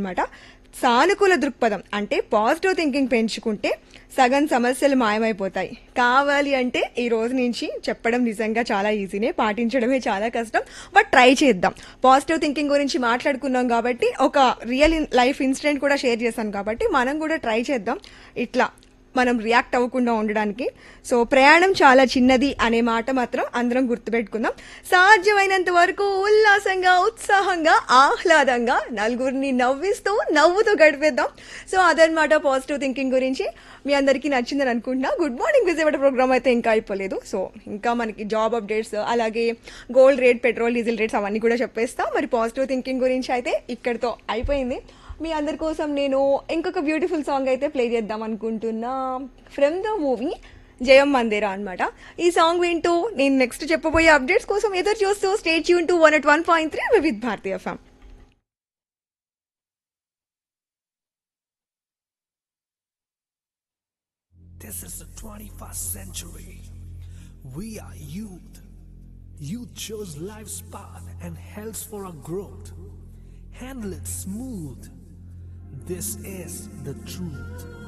అనమాట సానుకూల దృక్పథం అంటే పాజిటివ్ థింకింగ్ పెంచుకుంటే సగం సమస్యలు మాయమైపోతాయి కావాలి అంటే ఈ రోజు నుంచి చెప్పడం నిజంగా చాలా ఈజీనే పాటించడమే చాలా కష్టం బట్ ట్రై చేద్దాం పాజిటివ్ థింకింగ్ గురించి మాట్లాడుకున్నాం కాబట్టి ఒక రియల్ లైఫ్ ఇన్సిడెంట్ కూడా షేర్ చేశాను కాబట్టి మనం కూడా ట్రై చేద్దాం ఇట్లా మనం రియాక్ట్ అవ్వకుండా ఉండడానికి సో ప్రయాణం చాలా చిన్నది అనే మాట మాత్రం అందరం గుర్తుపెట్టుకుందాం సాధ్యమైనంత వరకు ఉల్లాసంగా ఉత్సాహంగా ఆహ్లాదంగా నలుగురిని నవ్విస్తూ నవ్వుతూ గడిపేద్దాం సో అదనమాట పాజిటివ్ థింకింగ్ గురించి మీ అందరికీ నచ్చిందని అనుకుంటున్నా గుడ్ మార్నింగ్ విజయవాడ ప్రోగ్రామ్ అయితే ఇంకా అయిపోలేదు సో ఇంకా మనకి జాబ్ అప్డేట్స్ అలాగే gold rate petrol diesel rates అవన్నీ కూడా చెప్పేస్తాం మరి పాజిటివ్ థింకింగ్ గురించి అయితే ఇక్కడితో అయిపోయింది మీ అందరి కోసం నేను ఇంకొక బ్యూటిఫుల్ సాంగ్ అయితే ప్లే చేద్దాం అనుకుంటున్నా ఫ్రమ్ ద మూవీ జయం మందిరా అనమాట ఈ సాంగ్ వింటూ నేను నెక్స్ట్ చెప్పబోయే అప్డేట్స్ కోసం ఎదురు చూస్తూ స్టేట్ యూన్ to one at one point three Vividh Bharatiya FM This is the 21st century. We are youth. Youth chose life's path and health for our growth. Handle it smooth. This is the truth.